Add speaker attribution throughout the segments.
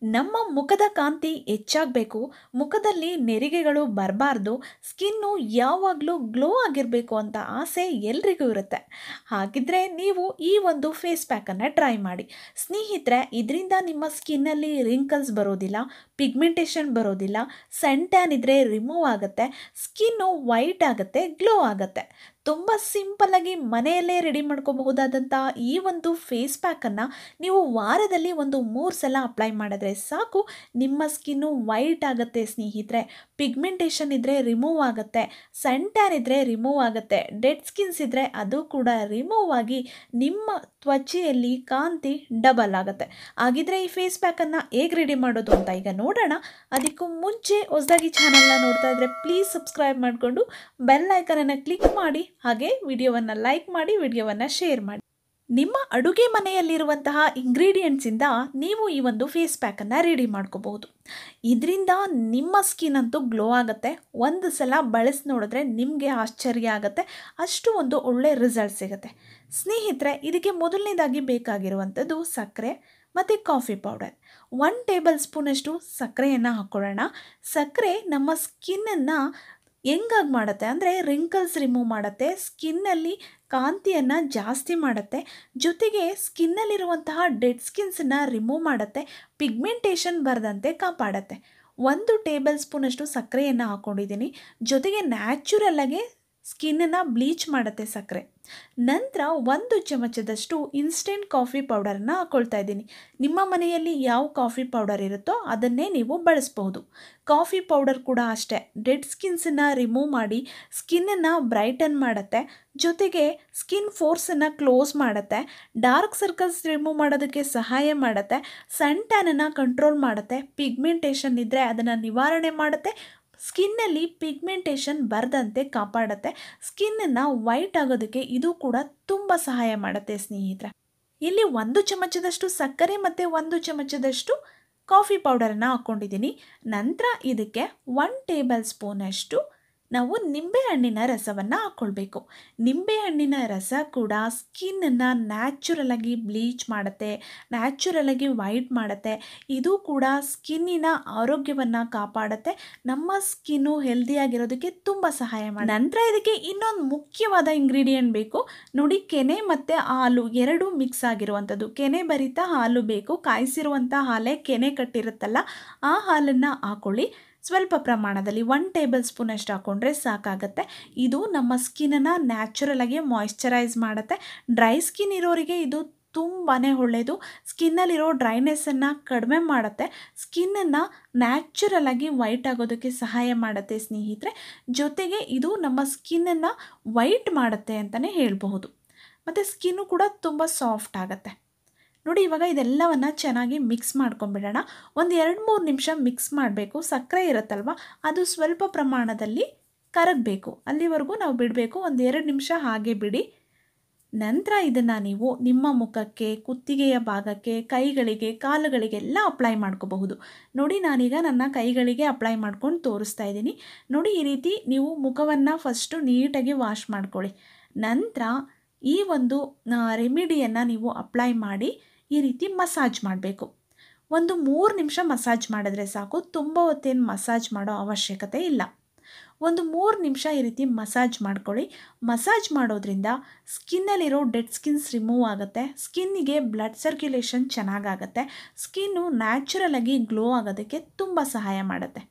Speaker 1: ನಮ್ಮ ಮುಖದ ಕಾಂತಿ ಹೆಚ್ಚಾಗಬೇಕು ಮುಖದಲ್ಲಿ ನೆರಿಗೆಗಳು ಬರಬಾರ್ದು ಸ್ಕಿನ್ನು ಯಾವಾಗಲೂ ಗ್ಲೋ ಆಗಿರಬೇಕು ಅಂತ ಆಸೆ ಎಲ್ರಿಗೂ ಇರುತ್ತೆ ಹಾಗಿದ್ರೆ ನೀವು ಈ ಒಂದು ಫೇಸ್ ಪ್ಯಾಕನ್ನು ಟ್ರೈ ಮಾಡಿ ಸ್ನೇಹಿತರೆ ಇದರಿಂದ ನಿಮ್ಮ ಸ್ಕಿನ್ನಲ್ಲಿ ರಿಂಕಲ್ಸ್ ಬರೋದಿಲ್ಲ ಪಿಗ್ಮೆಂಟೇಷನ್ ಬರೋದಿಲ್ಲ ಸನ್ ಟ್ಯಾನ್ ಇದ್ದರೆ ರಿಮೂವ್ ಆಗುತ್ತೆ ಸ್ಕಿನ್ನು ವೈಟ್ ಆಗುತ್ತೆ ಗ್ಲೋ ಆಗುತ್ತೆ ತುಂಬ ಸಿಂಪಲ್ಲಾಗಿ ಮನೆಯಲ್ಲೇ ರೆಡಿ ಮಾಡ್ಕೋಬಹುದಾದಂಥ ಈ ಒಂದು ಫೇಸ್ ಪ್ಯಾಕನ್ನು ನೀವು ವಾರದಲ್ಲಿ ಒಂದು ಮೂರು ಸಲ ಅಪ್ಲೈ ಮಾಡಿದ್ರೆ ಸಾಕು ನಿಮ್ಮ ಸ್ಕಿನ್ನು ವೈಟ್ ಆಗುತ್ತೆ ಸ್ನೇಹಿತರೆ ಪಿಗ್ಮೆಂಟೇಷನ್ ಇದ್ದರೆ ರಿಮೂವ್ ಆಗುತ್ತೆ ಸನ್ ಟ್ಯಾನ್ ಇದ್ದರೆ ರಿಮೂವ್ ಆಗುತ್ತೆ ಡೆಡ್ ಸ್ಕಿನ್ಸ್ ಇದ್ದರೆ ಅದು ಕೂಡ ರಿಮೂವ್ ಆಗಿ ನಿಮ್ಮ ತ್ವಚೆಯಲ್ಲಿ ಕಾಂತಿ ಡಬಲ್ ಆಗುತ್ತೆ ಹಾಗಿದ್ರೆ ಈ ಫೇಸ್ ಪ್ಯಾಕನ್ನು ಹೇಗೆ ರೆಡಿ ಮಾಡೋದು ಅಂತ ಈಗ ನೋಡೋಣ ಅದಕ್ಕೂ ಮುಂಚೆ ಹೊಸದಾಗಿ ಚಾನಲ್ನ ನೋಡ್ತಾ ಇದ್ದರೆ ಪ್ಲೀಸ್ ಸಬ್ಸ್ಕ್ರೈಬ್ ಮಾಡಿಕೊಂಡು ಬೆಲ್ ಐಕನನ್ನು ಕ್ಲಿಕ್ ಮಾಡಿ ಹಾಗೆ ವಿಡಿಯೋವನ್ನು ಲೈಕ್ ಮಾಡಿ ವಿಡಿಯೋವನ್ನು ಶೇರ್ ಮಾಡಿ ನಿಮ್ಮ ಅಡುಗೆ ಮನೆಯಲ್ಲಿರುವಂತಹ ಇಂಗ್ರೀಡಿಯೆಂಟ್ಸಿಂದ ನೀವು ಈ ಒಂದು ಫೇಸ್ ಪ್ಯಾಕನ್ನು ರೆಡಿ ಮಾಡ್ಕೋಬಹುದು ಇದರಿಂದ ನಿಮ್ಮ ಸ್ಕಿನ್ ಅಂತೂ ಗ್ಲೋ ಆಗುತ್ತೆ ಒಂದು ಸಲ ಬಳಸಿ ನೋಡಿದ್ರೆ ನಿಮಗೆ ಆಶ್ಚರ್ಯ ಆಗುತ್ತೆ ಅಷ್ಟು ಒಂದು ಒಳ್ಳೆ ರಿಸಲ್ಟ್ ಸಿಗುತ್ತೆ ಸ್ನೇಹಿತರೆ ಇದಕ್ಕೆ ಮೊದಲನೇದಾಗಿ ಬೇಕಾಗಿರುವಂಥದ್ದು ಸಕ್ಕರೆ ಮತ್ತು ಕಾಫಿ ಪೌಡರ್ ಒನ್ ಟೇಬಲ್ ಸ್ಪೂನಷ್ಟು ಸಕ್ಕರೆಯನ್ನು ಹಾಕ್ಕೊಳ್ಳೋಣ ಸಕ್ಕರೆ ನಮ್ಮ ಸ್ಕಿನ್ನನ್ನು ಹೆಂಗಾಗಿ ಮಾಡುತ್ತೆ ಅಂದರೆ ರಿಂಕಲ್ಸ್ ರಿಮೂವ್ ಮಾಡುತ್ತೆ ಸ್ಕಿನ್ನಲ್ಲಿ ಕಾಂತಿಯನ್ನು ಜಾಸ್ತಿ ಮಾಡುತ್ತೆ ಜೊತೆಗೆ ಸ್ಕಿನ್ನಲ್ಲಿರುವಂತಹ ಡೆಡ್ ಸ್ಕಿನ್ಸನ್ನು ರಿಮೂವ್ ಮಾಡುತ್ತೆ ಪಿಗ್ಮೆಂಟೇಷನ್ ಬರದಂತೆ ಕಾಪಾಡುತ್ತೆ ಒಂದು ಟೇಬಲ್ ಸ್ಪೂನಷ್ಟು ಸಕ್ಕರೆಯನ್ನು ಹಾಕ್ಕೊಂಡಿದ್ದೀನಿ ಜೊತೆಗೆ ನ್ಯಾಚುರಲ್ಲಾಗೆ ಸ್ಕಿನ್ನನ್ನು ಬ್ಲೀಚ್ ಮಾಡುತ್ತೆ ಸಕ್ಕರೆ ನಂತರ ಒಂದು ಚಮಚದಷ್ಟು ಇನ್ಸ್ಟೆಂಟ್ ಕಾಫಿ ಪೌಡರನ್ನು ಹಾಕ್ಕೊಳ್ತಾ ಇದ್ದೀನಿ ನಿಮ್ಮ ಮನೆಯಲ್ಲಿ ಯಾವ ಕಾಫಿ ಪೌಡರ್ ಇರುತ್ತೋ ಅದನ್ನೇ ನೀವು ಬಳಸ್ಬಹುದು ಕಾಫಿ ಪೌಡರ್ ಕೂಡ ಅಷ್ಟೇ ಡೆಡ್ ಸ್ಕಿನ್ಸನ್ನು ರಿಮೂವ್ ಮಾಡಿ ಸ್ಕಿನ್ನನ್ನು ಬ್ರೈಟನ್ ಮಾಡುತ್ತೆ ಜೊತೆಗೆ ಸ್ಕಿನ್ ಫೋರ್ಸನ್ನು ಕ್ಲೋಸ್ ಮಾಡುತ್ತೆ ಡಾರ್ಕ್ ಸರ್ಕಲ್ಸ್ ರಿಮೂವ್ ಮಾಡೋದಕ್ಕೆ ಸಹಾಯ ಮಾಡುತ್ತೆ ಸನ್ ಟ್ಯಾನನ್ನು ಕಂಟ್ರೋಲ್ ಮಾಡುತ್ತೆ ಪಿಗ್ಮೆಂಟೇಷನ್ ಇದ್ದರೆ ಅದನ್ನು ನಿವಾರಣೆ ಮಾಡುತ್ತೆ ಸ್ಕಿನ್ನಲ್ಲಿ ಪಿಗ್ಮೆಂಟೇಷನ್ ಬರದಂತೆ ಕಾಪಾಡುತ್ತೆ ಸ್ಕಿನ್ನನ್ನು ವೈಟ್ ಆಗೋದಕ್ಕೆ ಇದು ಕೂಡ ತುಂಬ ಸಹಾಯ ಮಾಡುತ್ತೆ ಸ್ನೇಹಿತರೆ ಇಲ್ಲಿ ಒಂದು ಚಮಚದಷ್ಟು ಸಕ್ಕರೆ ಮತ್ತು ಒಂದು ಚಮಚದಷ್ಟು ಕಾಫಿ ಪೌಡರನ್ನು ಹಾಕ್ಕೊಂಡಿದ್ದೀನಿ ನಂತರ ಇದಕ್ಕೆ ಒನ್ ಟೇಬಲ್ ಸ್ಪೂನಷ್ಟು ನಾವು ನಿಂಬೆಹಣ್ಣಿನ ರಸವನ್ನು ಹಾಕ್ಕೊಳ್ಬೇಕು ನಿಂಬೆಹಣ್ಣಿನ ರಸ ಕೂಡ ಸ್ಕಿನ್ನನ್ನು ನ್ಯಾಚುರಲಾಗಿ ಬ್ಲೀಚ್ ಮಾಡುತ್ತೆ ನ್ಯಾಚುರಲಾಗಿ ವೈಟ್ ಮಾಡುತ್ತೆ ಇದು ಕೂಡ ಸ್ಕಿನ್ನಿನ ಆರೋಗ್ಯವನ್ನು ಕಾಪಾಡುತ್ತೆ ನಮ್ಮ ಸ್ಕಿನ್ನು ಹೆಲ್ದಿಯಾಗಿರೋದಕ್ಕೆ ತುಂಬ ಸಹಾಯ ಮಾಡಿ ನಂತರ ಇದಕ್ಕೆ ಇನ್ನೊಂದು ಮುಖ್ಯವಾದ ಇಂಗ್ರೀಡಿಯೆಂಟ್ ಬೇಕು ನೋಡಿ ಕೆನೆ ಮತ್ತು ಹಾಲು ಎರಡೂ ಮಿಕ್ಸ್ ಆಗಿರುವಂಥದ್ದು ಕೆನೆ ಭರಿತ ಹಾಲು ಬೇಕು ಕಾಯಿಸಿರುವಂಥ ಹಾಲೇ ಕೆನೆ ಕಟ್ಟಿರುತ್ತಲ್ಲ ಆ ಹಾಲನ್ನು ಹಾಕೊಳ್ಳಿ ಸ್ವಲ್ಪ ಪ್ರಮಾಣದಲ್ಲಿ ಒನ್ ಟೇಬಲ್ ಸ್ಪೂನಷ್ಟು ಹಾಕ್ಕೊಂಡ್ರೆ ಸಾಕಾಗುತ್ತೆ ಇದು ನಮ್ಮ ಸ್ಕಿನ್ನನ್ನು ನ್ಯಾಚುರಲಾಗಿ ಮಾಯ್ಶ್ಚರೈಸ್ ಮಾಡುತ್ತೆ ಡ್ರೈ ಸ್ಕಿನ್ ಇರೋರಿಗೆ ಇದು ತುಂಬಾ ಒಳ್ಳೆಯದು ಸ್ಕಿನ್ನಲ್ಲಿರೋ ಡ್ರೈನೆಸ್ಸನ್ನು ಕಡಿಮೆ ಮಾಡುತ್ತೆ ಸ್ಕಿನ್ನನ್ನು ನ್ಯಾಚುರಲಾಗಿ ವೈಟ್ ಆಗೋದಕ್ಕೆ ಸಹಾಯ ಮಾಡುತ್ತೆ ಸ್ನೇಹಿತರೆ ಜೊತೆಗೆ ಇದು ನಮ್ಮ ಸ್ಕಿನ್ನನ್ನು ವೈಟ್ ಮಾಡುತ್ತೆ ಅಂತಲೇ ಹೇಳಬಹುದು ಮತ್ತು ಸ್ಕಿನ್ನು ಕೂಡ ತುಂಬ ಸಾಫ್ಟ್ ಆಗುತ್ತೆ ನೋಡಿ ಇವಾಗ ಇದೆಲ್ಲವನ್ನು ಚೆನ್ನಾಗಿ ಮಿಕ್ಸ್ ಮಾಡ್ಕೊಂಬಿಡೋಣ ಒಂದು ಎರಡು ಮೂರು ನಿಮಿಷ ಮಿಕ್ಸ್ ಮಾಡಬೇಕು ಸಕ್ಕರೆ ಇರುತ್ತಲ್ವ ಅದು ಸ್ವಲ್ಪ ಪ್ರಮಾಣದಲ್ಲಿ ಕರಗಬೇಕು ಅಲ್ಲಿವರೆಗೂ ನಾವು ಬಿಡಬೇಕು ಒಂದು ಎರಡು ನಿಮಿಷ ಹಾಗೆ ಬಿಡಿ ನಂತರ ಇದನ್ನು ನೀವು ನಿಮ್ಮ ಮುಖಕ್ಕೆ ಕುತ್ತಿಗೆಯ ಭಾಗಕ್ಕೆ ಕೈಗಳಿಗೆ ಕಾಲುಗಳಿಗೆಲ್ಲ ಅಪ್ಲೈ ಮಾಡ್ಕೋಬಹುದು ನೋಡಿ ನಾನೀಗ ನನ್ನ ಕೈಗಳಿಗೆ ಅಪ್ಲೈ ಮಾಡ್ಕೊಂಡು ತೋರಿಸ್ತಾ ಇದ್ದೀನಿ ನೋಡಿ ಈ ರೀತಿ ನೀವು ಮುಖವನ್ನು ಫಸ್ಟು ನೀಟಾಗಿ ವಾಶ್ ಮಾಡ್ಕೊಳ್ಳಿ ನಂತರ ಈ ಒಂದು ರೆಮಿಡಿಯನ್ನು ನೀವು ಅಪ್ಲೈ ಮಾಡಿ ಈ ರೀತಿ ಮಸಾಜ್ ಮಾಡಬೇಕು ಒಂದು ಮೂರು ನಿಮಿಷ ಮಸಾಜ್ ಮಾಡಿದ್ರೆ ಸಾಕು ತುಂಬ ಹೊತ್ತೇನು ಮಸಾಜ್ ಮಾಡೋ ಅವಶ್ಯಕತೆ ಇಲ್ಲ ಒಂದು ಮೂರು ನಿಮಿಷ ಈ ರೀತಿ ಮಸಾಜ್ ಮಾಡ್ಕೊಳ್ಳಿ ಮಸಾಜ್ ಮಾಡೋದ್ರಿಂದ ಸ್ಕಿನ್ನಲ್ಲಿರೋ ಡೆಡ್ ಸ್ಕಿನ್ಸ್ ರಿಮೂವ್ ಆಗುತ್ತೆ ಸ್ಕಿನ್ನಿಗೆ ಬ್ಲಡ್ ಸರ್ಕ್ಯುಲೇಷನ್ ಚೆನ್ನಾಗಾಗುತ್ತೆ ಸ್ಕಿನ್ನು ನ್ಯಾಚುರಲಾಗಿ ಗ್ಲೋ ಆಗೋದಕ್ಕೆ ತುಂಬ ಸಹಾಯ ಮಾಡುತ್ತೆ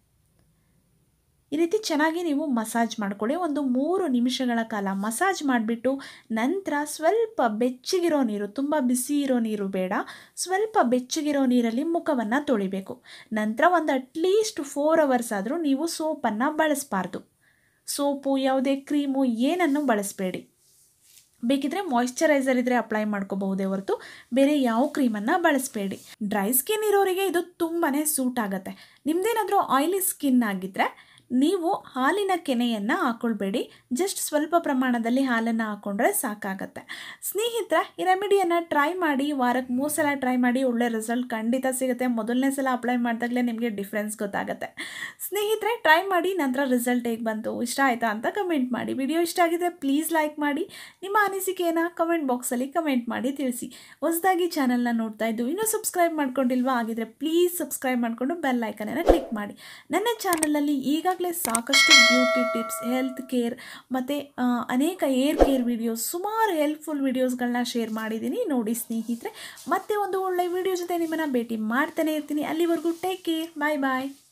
Speaker 1: ಈ ರೀತಿ ಚೆನ್ನಾಗಿ ನೀವು ಮಸಾಜ್ ಮಾಡ್ಕೊಳ್ಳಿ ಒಂದು ಮೂರು ನಿಮಿಷಗಳ ಕಾಲ ಮಸಾಜ್ ಮಾಡಿಬಿಟ್ಟು ನಂತರ ಸ್ವಲ್ಪ ಬೆಚ್ಚಗಿರೋ ನೀರು ತುಂಬ ಬಿಸಿ ಇರೋ ನೀರು ಬೇಡ ಸ್ವಲ್ಪ ಬೆಚ್ಚಗಿರೋ ನೀರಲ್ಲಿ ಮುಖವನ್ನು ತೊಳಿಬೇಕು ನಂತರ ಒಂದು ಅಟ್ಲೀಸ್ಟ್ ಫೋರ್ ಅವರ್ಸ್ ಆದರೂ ನೀವು ಸೋಪನ್ನು ಬಳಸಬಾರ್ದು ಸೋಪು ಯಾವುದೇ ಕ್ರೀಮು ಏನನ್ನು ಬಳಸಬೇಡಿ ಬೇಕಿದ್ರೆ ಮಾಯ್ಶ್ಚರೈಸರ್ ಇದ್ದರೆ ಅಪ್ಲೈ ಮಾಡ್ಕೋಬಹುದೇ ಹೊರತು ಬೇರೆ ಯಾವ ಕ್ರೀಮನ್ನು ಬಳಸಬೇಡಿ ಡ್ರೈ ಸ್ಕಿನ್ ಇರೋರಿಗೆ ಇದು ತುಂಬಾ ಸೂಟ್ ಆಗುತ್ತೆ ನಿಮ್ಮದೇನಾದರೂ ಆಯಿಲಿ ಸ್ಕಿನ್ ಆಗಿದ್ದರೆ ನೀವು ಹಾಲಿನ ಕೆನೆಯನ್ನು ಹಾಕ್ಕೊಳ್ಬೇಡಿ ಜಸ್ಟ್ ಸ್ವಲ್ಪ ಪ್ರಮಾಣದಲ್ಲಿ ಹಾಲನ್ನು ಹಾಕ್ಕೊಂಡ್ರೆ ಸಾಕಾಗತ್ತೆ ಸ್ನೇಹಿತರೆ ಈ ರೆಮಿಡಿಯನ್ನು ಟ್ರೈ ಮಾಡಿ ವಾರಕ್ಕೆ ಮೂರು ಸಲ ಟ್ರೈ ಮಾಡಿ ಒಳ್ಳೆ ರಿಸಲ್ಟ್ ಖಂಡಿತ ಸಿಗುತ್ತೆ ಮೊದಲನೇ ಸಲ ಅಪ್ಲೈ ಮಾಡಿದಾಗಲೇ ನಿಮಗೆ ಡಿಫ್ರೆನ್ಸ್ ಗೊತ್ತಾಗುತ್ತೆ ಸ್ನೇಹಿತರೆ ಟ್ರೈ ಮಾಡಿ ನಂತರ ರಿಸಲ್ಟ್ ಹೇಗೆ ಬಂತು ಇಷ್ಟ ಆಯಿತಾ ಅಂತ ಕಮೆಂಟ್ ಮಾಡಿ ವಿಡಿಯೋ ಇಷ್ಟ ಆಗಿದೆ ಪ್ಲೀಸ್ ಲೈಕ್ ಮಾಡಿ ನಿಮ್ಮ ಅನಿಸಿಕೆಯನ್ನು ಕಮೆಂಟ್ ಬಾಕ್ಸಲ್ಲಿ ಕಮೆಂಟ್ ಮಾಡಿ ತಿಳಿಸಿ ಹೊಸದಾಗಿ ಚಾನಲ್ನ ನೋಡ್ತಾ ಇದ್ದು ಇನ್ನೂ ಸಬ್ಸ್ಕ್ರೈಬ್ ಮಾಡ್ಕೊಂಡಿಲ್ವಾ ಆಗಿದ್ರೆ ಪ್ಲೀಸ್ ಸಬ್ಸ್ಕ್ರೈಬ್ ಮಾಡಿಕೊಂಡು ಬೆಲ್ ಐಕನನ್ನು ಕ್ಲಿಕ್ ಮಾಡಿ ನನ್ನ ಚಾನಲಲ್ಲಿ ಈಗಾಗಲೇ ಸಾಕಷ್ಟು ಬ್ಯೂಟಿ ಟಿಪ್ಸ್ ಹೆಲ್ತ್ ಕೇರ್ ಮತ್ತು ಅನೇಕ ಏರ್ ಕೇರ್ ವಿಡಿಯೋಸ್ ಸುಮಾರು ಹೆಲ್ಪ್ಫುಲ್ ವಿಡಿಯೋಸ್ಗಳನ್ನ ಶೇರ್ ಮಾಡಿದ್ದೀನಿ ನೋಡಿ ಸ್ನೇಹಿತರೆ ಮತ್ತೆ ಒಂದು ಒಳ್ಳೆ ವಿಡಿಯೋ ಜೊತೆ ನಿಮ್ಮನ್ನು ಭೇಟಿ ಮಾಡ್ತಾನೆ ಇರ್ತೀನಿ ಅಲ್ಲಿವರೆಗೂ ಟೇಕ್ ಕೇರ್ ಬಾಯ್ ಬಾಯ್